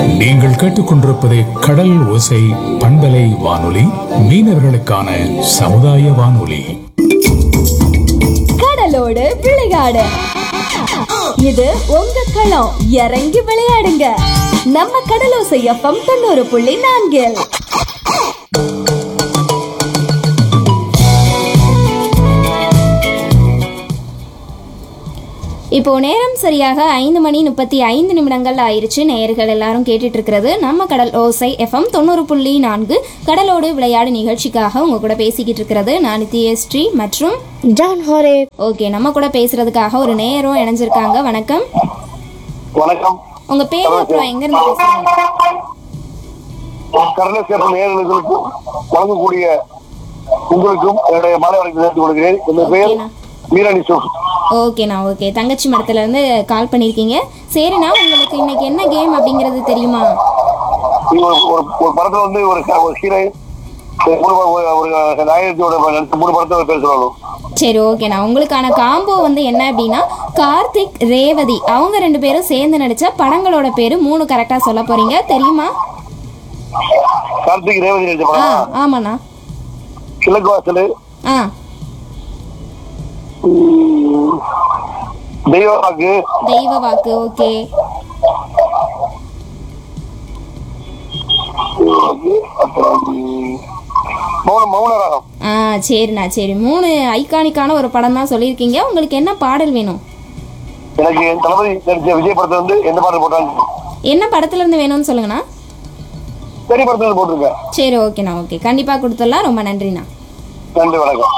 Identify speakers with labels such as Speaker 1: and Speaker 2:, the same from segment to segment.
Speaker 1: நீங்கள் கேட்டுக்கொண்டிருப்பது கடல் ஓசை பண்பலை வானொலி மீனவர்களுக்கான சமுதாய வானொலி
Speaker 2: கடலோடு விளையாடு இது உங்க களம் இறங்கி விளையாடுங்க நம்ம கடலோசை எஃப்எம் தொண்ணூறு புள்ளி நான்கில்
Speaker 3: இப்போ நேரம் சரியாக ஐந்து மணி முப்பத்தி ஐந்து நிமிடங்கள் ஆயிருச்சு நேயர்கள் எல்லாரும் கேட்டுட்டு இருக்கிறது நம்ம கடல் ஓசை எஃப்எம் தொண்ணூறு புள்ளி நான்கு கடலோடு விளையாடு நிகழ்ச்சிக்காக உங்க கூட பேசிக்கிட்டு இருக்கிறது நான் நித்யஸ்ரீ மற்றும்
Speaker 4: ஜான் ஹோரே
Speaker 3: ஓகே நம்ம கூட பேசுறதுக்காக ஒரு நேயரும் இணைஞ்சிருக்காங்க வணக்கம்
Speaker 5: வணக்கம்
Speaker 3: உங்க பேர் அப்புறம் எங்க இருந்து பேசுறீங்க
Speaker 5: கடலை சேப்பம் நேர்களுக்கும் வழங்கக்கூடிய உங்களுக்கும் என்னுடைய மாலை வணக்கத்தை தெரிவித்துக் கொள்கிறேன் என் பெயர்
Speaker 3: ஓகேண்ணா.
Speaker 5: மீராணி சோப்
Speaker 3: ஓகேண்ணா ஓகே தங்கச்சி மடத்துல இருந்து கால் பண்ணியிருக்கீங்க சரிண்ணா உங்களுக்கு இன்னைக்கு என்ன கேம் அப்படிங்கிறது தெரியுமா
Speaker 5: இது ஒரு ஒரு ஒரு படத்துல வந்து ஒரு க- ஒரு ஹீரோயின் மூணு ப- ஒரு ஒரு நாயகத்தோட நடிச்ச மூணு படத்தை பேர் சொல்லணும்
Speaker 3: சரி ஓகேண்ணா உங்களுக்கான காம்போ வந்து என்ன அப்படின்னா கார்த்திக் ரேவதி அவங்க ரெண்டு பேரும் சேர்ந்து நடிச்ச படங்களோட பேரு மூணு கரெக்டா சொல்ல போறீங்க தெரியுமா
Speaker 5: கார்த்திக் ரேவதி நடிச்ச
Speaker 3: ஆ
Speaker 5: படம்
Speaker 3: ஆமாண்ணா
Speaker 5: கிழக்கு வாசல்
Speaker 3: ஆ
Speaker 5: தெய்வவாக்கு
Speaker 3: தெய்வ வாக்கு ஓகே
Speaker 5: அப்புறம் மௌன மௌன ராகம்
Speaker 3: ஆ சரிண்ணா சரி மூணு ஐகானிக்கான ஒரு படம் தான் சொல்லியிருக்கீங்க உங்களுக்கு என்ன பாடல் வேணும்
Speaker 5: எனக்கு என் தளபதி நடிச்ச விஜய் படத்தை வந்து எந்த பாடல் போட்டாலும்
Speaker 3: என்ன படத்துல இருந்து வேணும்னு சொல்லுங்கண்ணா
Speaker 5: பெரிய படத்துல இருந்து போட்டிருக்கேன்
Speaker 3: சரி ஓகேண்ணா ஓகே கண்டிப்பா கொடுத்துடலாம் ரொம்ப நன்றிண்ணா
Speaker 5: நன்றி வணக்கம்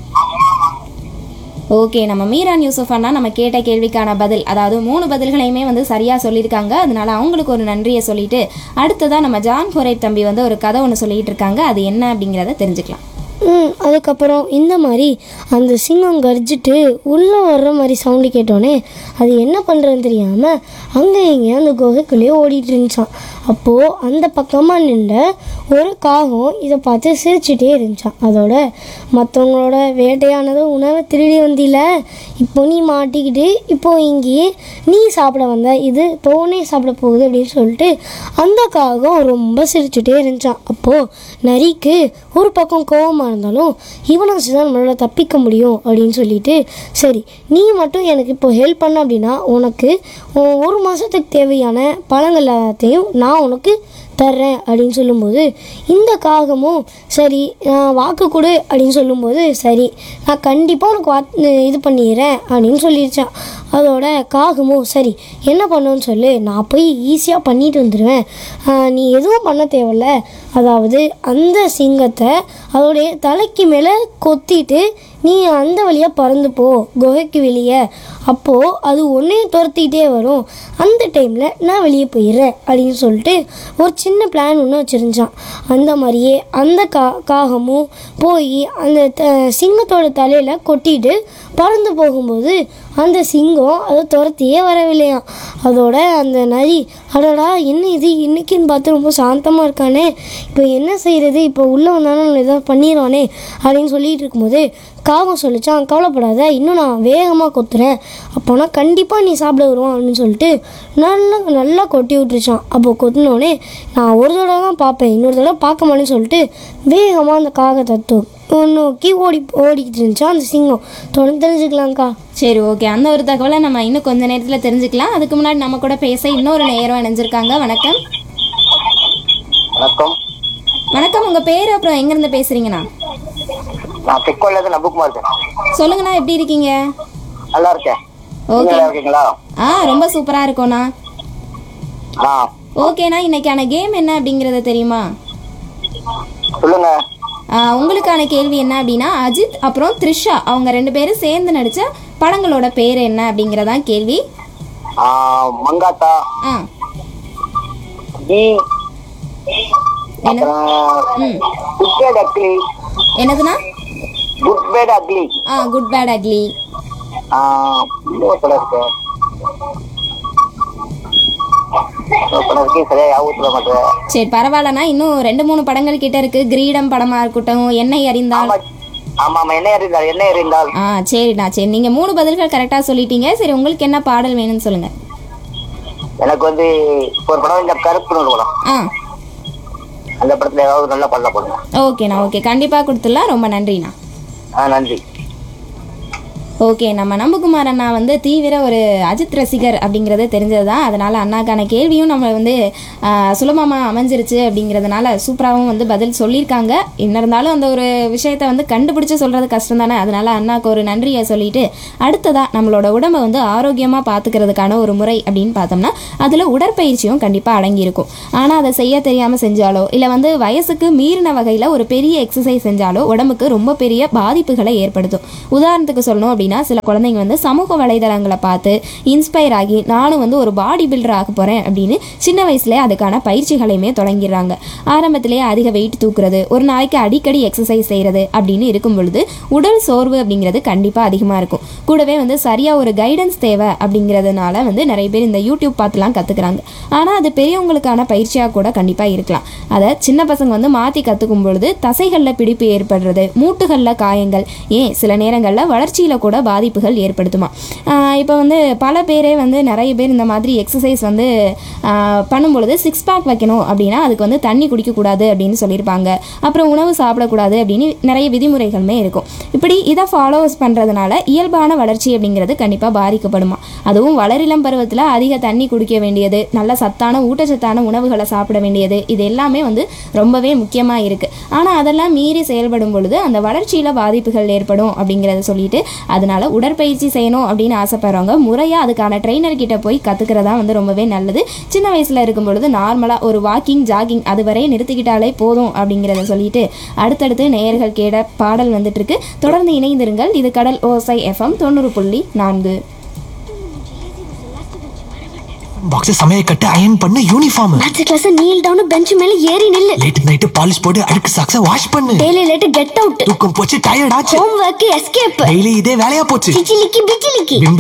Speaker 3: ஓகே நம்ம மீரான் யூசுப் அண்ணா நம்ம கேட்ட கேள்விக்கான பதில் அதாவது மூணு பதில்களையுமே வந்து சரியாக சொல்லியிருக்காங்க அதனால அவங்களுக்கு ஒரு நன்றியை சொல்லிட்டு அடுத்ததாக நம்ம ஜான் குரைப் தம்பி வந்து ஒரு கதை ஒன்று சொல்லிட்டு இருக்காங்க அது என்ன அப்படிங்கிறத தெரிஞ்சுக்கலாம்
Speaker 4: ம் அதுக்கப்புறம் இந்த மாதிரி அந்த சிங்கம் கர்ஜிட்டு உள்ளே வர்ற மாதிரி சவுண்டு கேட்டோன்னே அது என்ன பண்ணுறதுன்னு தெரியாமல் அங்கே இங்கே அந்த குகைக்குள்ளேயே ஓடிட்டு இருந்துச்சான் அப்போது அந்த பக்கமாக நின்ற ஒரு காகம் இதை பார்த்து சிரிச்சிட்டே இருந்துச்சான் அதோட மற்றவங்களோட வேட்டையானது உணவை திருடி வந்தில இப்போ நீ மாட்டிக்கிட்டு இப்போ இங்கேயே நீ சாப்பிட வந்த இது தோனே சாப்பிட போகுது அப்படின்னு சொல்லிட்டு அந்த காகம் ரொம்ப சிரிச்சுட்டே இருந்துச்சான் அப்போது நரிக்கு ஒரு பக்கம் கோவமாக இருந்தாலும் இவனை வச்சு தான் நம்மளால் தப்பிக்க முடியும் அப்படின்னு சொல்லிட்டு சரி நீ மட்டும் எனக்கு இப்போ ஹெல்ப் பண்ண அப்படின்னா உனக்கு உன் ஒரு மாதத்துக்கு தேவையான பழங்கள் எல்லாத்தையும் நான் உனக்கு தர்றேன் அப்படின்னு சொல்லும்போது இந்த காகமும் சரி நான் வாக்கு கொடு அப்படின்னு சொல்லும்போது சரி நான் கண்டிப்பாக உனக்கு வாத் இது பண்ணிடுறேன் அப்படின்னு சொல்லிடுச்சான் அதோட காகமும் சரி என்ன பண்ணுன்னு சொல்லு நான் போய் ஈஸியாக பண்ணிட்டு வந்துடுவேன் ஆஹ் நீ எதுவும் பண்ண தேவையில்ல அதாவது அந்த சிங்கத்தை அதோடைய தலைக்கு மேலே கொத்திட்டு நீ அந்த வழியாக பறந்து போ குகைக்கு வெளியே அப்போது அது ஒன்றையும் துரத்திக்கிட்டே வரும் அந்த டைமில் நான் வெளியே போயிடுறேன் அப்படின்னு சொல்லிட்டு ஒரு சின்ன பிளான் ஒன்று வச்சுருந்துச்சான் அந்த மாதிரியே அந்த கா காகமும் போய் அந்த த சிங்கத்தோட தலையில் கொட்டிட்டு பறந்து போகும்போது அந்த சிங்கம் அதை துரத்தியே வரவில்லையாம் அதோட அந்த நரி அடடா என்ன இது இன்னைக்குன்னு பார்த்து ரொம்ப சாந்தமாக இருக்கானே இப்போ என்ன செய்கிறது இப்போ உள்ளே வந்தாலும் ஏதாவது பண்ணிடுவானே அப்படின்னு சொல்லிட்டு இருக்கும்போது காகம் சொல்லிச்சான் கவலைப்படாத இன்னும் நான் வேகமாக கொத்துறேன் அப்போனா கண்டிப்பாக நீ சாப்பிட வருவான் அப்படின்னு சொல்லிட்டு நல்லா நல்லா கொட்டி விட்டுருச்சான் அப்போ கொத்தினோடனே நான் ஒரு தடவை தான் பார்ப்பேன் இன்னொரு தடவை பார்க்க மாட்டேன்னு சொல்லிட்டு வேகமாக அந்த காகத்தை தூ- நோக்கி ஓடி ஓடிக்கிட்டு இருந்துச்சா அந்த சிங்கம் தொடர்ந்து தெரிஞ்சுக்கலாம்க்கா
Speaker 3: சரி ஓகே அந்த ஒரு தகவலை நம்ம இன்னும் கொஞ்ச நேரத்தில் தெரிஞ்சுக்கலாம் அதுக்கு முன்னாடி நம்ம கூட பேச இன்னொரு நேரம் இணைஞ்சிருக்காங்க வணக்கம்
Speaker 6: வணக்கம்
Speaker 3: வணக்கம் உங்கள் பேர் அப்புறம் எங்கேருந்து பேசுகிறீங்கண்ணா
Speaker 6: நான் தெக்கோல இருந்து நம்புக்குமார் இருக்கேன்
Speaker 3: சொல்லுங்கண்ணா எப்படி இருக்கீங்க
Speaker 6: நல்லா இருக்கேன் நீங்க
Speaker 3: ஓகே
Speaker 6: நல்லா இருக்கீங்களா
Speaker 3: ஆ ரொம்ப சூப்பராக இருக்கோண்ணா
Speaker 6: ஆ
Speaker 3: ஓகேண்ணா இன்னைக்கான கேம் என்ன அப்படிங்கிறத தெரியுமா
Speaker 6: சொல்லுங்க
Speaker 3: ஆ, உங்களுக்கான கேள்வி என்ன அப்படின்னா அஜித் அப்புறம் த்ரிஷா அவங்க ரெண்டு பேரும் சேர்ந்து நடித்த படங்களோட பேர் என்ன அப்படிங்கிறதான் கேள்வி
Speaker 6: ஆ, மங்காத்தா
Speaker 3: ஆ
Speaker 6: டி
Speaker 3: என்ன
Speaker 6: அப்புறம்
Speaker 3: ம்
Speaker 6: குட் பேட் அக்லி
Speaker 3: என்னதுண்ணா
Speaker 6: குட் பேட் அக்லி
Speaker 3: ஆ குட் பேட் அக்லி
Speaker 6: இன்னொரு படம் இருக்கு இன்னொரு படம் இருக்கு சரியா ஞாபகத்துல மாட்டேன்
Speaker 3: சரி பரவாயில்லண்ணா இன்னும் ரெண்டு மூணு படங்கள் கிட்ட இருக்கு கிரீடம் படமா இருக்கட்டும் என்னை அறிந்தால்
Speaker 6: ஆமா ஆமா ஆமா என்ன எறிந்தால் என்ன எறிந்தால்
Speaker 3: ஆ சரிண்ணா சரி நீங்கள் மூணு பதில்கள் கரெக்டாக சொல்லிட்டீங்க சரி உங்களுக்கு என்ன பாடல் வேணும்னு சொல்லுங்கள்
Speaker 6: எனக்கு வந்து இப்போ ஒரு படம் இந்த கருப்புன்னு ஒரு படம்
Speaker 3: ஆ
Speaker 6: அந்த படத்துல ஏதாவது நல்ல பண்ண போடுங்க
Speaker 3: ஓகேண்ணா ஓகே கண்டிப்பாக கொடுத்துடலாம் ரொம்ப நன்றிண்ணா
Speaker 6: ஆ நன்றி
Speaker 3: ஓகே நம்ம நம்பகுமார் அண்ணா வந்து தீவிர ஒரு அஜித் ரசிகர் அப்படிங்கிறது தெரிஞ்சது தான் அதனால் அண்ணாக்கான கேள்வியும் நம்ம வந்து சுலபமாக அமைஞ்சிருச்சு அப்படிங்கிறதுனால சூப்பராகவும் வந்து பதில் சொல்லியிருக்காங்க என்ன இருந்தாலும் அந்த ஒரு விஷயத்தை வந்து கண்டுபிடிச்சு சொல்கிறது கஷ்டம் தானே அதனால் அண்ணாக்கு ஒரு நன்றியை சொல்லிட்டு அடுத்ததாக நம்மளோட உடம்பை வந்து ஆரோக்கியமாக பார்த்துக்கிறதுக்கான ஒரு முறை அப்படின்னு பார்த்தோம்னா அதில் உடற்பயிற்சியும் கண்டிப்பாக அடங்கியிருக்கும் ஆனால் அதை செய்ய தெரியாமல் செஞ்சாலோ இல்லை வந்து வயசுக்கு மீறின வகையில் ஒரு பெரிய எக்ஸசைஸ் செஞ்சாலோ உடம்புக்கு ரொம்ப பெரிய பாதிப்புகளை ஏற்படுத்தும் உதாரணத்துக்கு சொல்லணும் அப்படின்னா சில குழந்தைங்க வந்து சமூக வலைதளங்களை பார்த்து இன்ஸ்பயர் ஆகி நானும் வந்து ஒரு பாடி பில்டர் ஆக போகிறேன் அப்படின்னு சின்ன வயசுலேயே அதுக்கான பயிற்சிகளையுமே தொடங்கிடுறாங்க ஆரம்பத்திலேயே அதிக வெயிட் தூக்குறது ஒரு நாளைக்கு அடிக்கடி எக்ஸசைஸ் செய்கிறது அப்படின்னு இருக்கும் பொழுது உடல் சோர்வு அப்படிங்கிறது கண்டிப்பாக அதிகமாக இருக்கும் கூடவே வந்து சரியாக ஒரு கைடன்ஸ் தேவை அப்படிங்கிறதுனால வந்து நிறைய பேர் இந்த யூடியூப் பார்த்துலாம் கற்றுக்குறாங்க ஆனால் அது பெரியவங்களுக்கான பயிற்சியாக கூட கண்டிப்பாக இருக்கலாம் அதை சின்ன பசங்க வந்து மாற்றி கற்றுக்கும் பொழுது தசைகளில் பிடிப்பு ஏற்படுறது மூட்டுகளில் காயங்கள் ஏன் சில நேரங்களில் வளர்ச்சியில் கூட பாதிப்புகள் ஏற்படுத்துமா இப்போ வந்து பல பேரே வந்து நிறைய பேர் இந்த மாதிரி எக்ஸசைஸ் வந்து ஆஹ் பண்ணும்பொழுது சிக்ஸ் பேக் வைக்கணும் அப்படின்னா அதுக்கு வந்து தண்ணி குடிக்கக்கூடாது அப்படின்னு சொல்லியிருப்பாங்க அப்புறம் உணவு சாப்பிடக்கூடாது அப்படின்னு நிறைய விதிமுறைகளுமே இருக்கும் இப்படி இதை ஃபாலோவர்ஸ் பண்ணுறதுனால இயல்பான வளர்ச்சி அப்படிங்கிறது கண்டிப்பாக பாதிக்கப்படுமா அதுவும் வளரிளம் பருவத்தில் அதிக தண்ணி குடிக்க வேண்டியது நல்ல சத்தான ஊட்டச்சத்தான உணவுகளை சாப்பிட வேண்டியது இது எல்லாமே வந்து ரொம்பவே முக்கியமாக இருக்குது ஆனால் அதெல்லாம் மீறி செயல்படும் பொழுது அந்த வளர்ச்சியில் பாதிப்புகள் ஏற்படும் அப்படிங்கிறத சொல்லிட்டு அதனால உடற்பயிற்சி செய்யணும் அப்படின்னு ஆசைப்படுறவங்க முறையாக அதுக்கான ட்ரெயினர் கிட்ட போய் கற்றுக்கிறதா வந்து ரொம்பவே நல்லது சின்ன வயசில் இருக்கும் பொழுது நார்மலாக ஒரு வாக்கிங் ஜாகிங் அதுவரை நிறுத்திக்கிட்டாலே போதும் அப்படிங்கிறத சொல்லிட்டு அடுத்தடுத்து நேயர்கள் கேட பாடல் வந்துட்டு இருக்கு தொடர்ந்து இணைந்திருங்கள் இது கடல் ஓசை எஃப்எம் தொண்ணூறு புள்ளி நான்கு
Speaker 7: பாக்ஸ் சமைய கட்டு அயன் பண்ணு யூனிஃபார்ம்
Speaker 4: அடுத்த கிளாஸ் நீல் டவுன் பெஞ்ச் மேல ஏறி நில்லு
Speaker 7: லேட் நைட் பாலிஷ் போட்டு அழுக்கு சாக்ஸ வாஷ் பண்ணு
Speaker 4: டெய்லி லேட் கெட் அவுட்
Speaker 7: தூக்கம் போச்சு டயர்ட் ஆச்சு
Speaker 4: ஹோம் ஒர்க் எஸ்கேப்
Speaker 7: டெய்லி இதே வேலையா போச்சு
Speaker 4: சிச்சிலிக்கி பிச்சிலிக்கி